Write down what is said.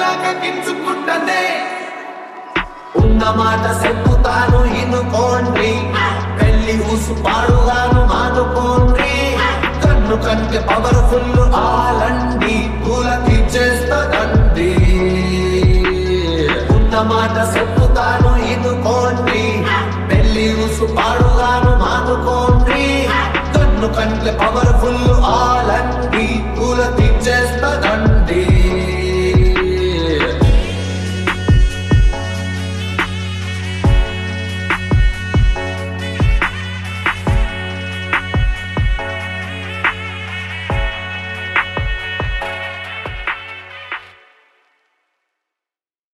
గించుకుంటనే ఉన్న మాట చెప్పుతాను ఇనుకోండి పెళ్లి ఊసు పాడుగాను మానుకోండి కన్ను కంటే పవర్ఫుల్ ఆలండి పూల తీర్చేస్తదండి ఉన్న మాట చెప్పు